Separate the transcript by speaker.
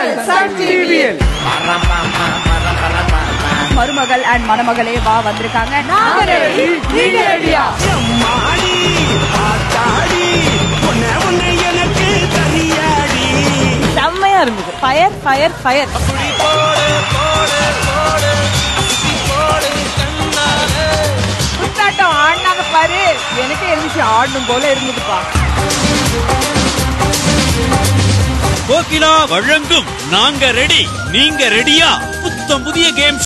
Speaker 1: Sun டிவியில்
Speaker 2: மருமகள் and மணமகளே வா வந்திருக்காங்க நாங்க ready, நீங்க ரெடியா
Speaker 3: எம்மாடி, ஆத்தாடி, உன்னை உன்னை எனக்கு தனியாடி.
Speaker 2: செம்மையா இருந்தது ஃபயர் ஃபயர் ஃபயர் குத்தாட்டம் ஆடினாங்க பாரு எனக்கு எழுந்துச்சு ஆடணும் போல இருந்ததுப்பா
Speaker 4: கோகிலா வழங்கும் நாங்க ரெடி நீங்க ரெடியா புத்தம் புதிய கேம்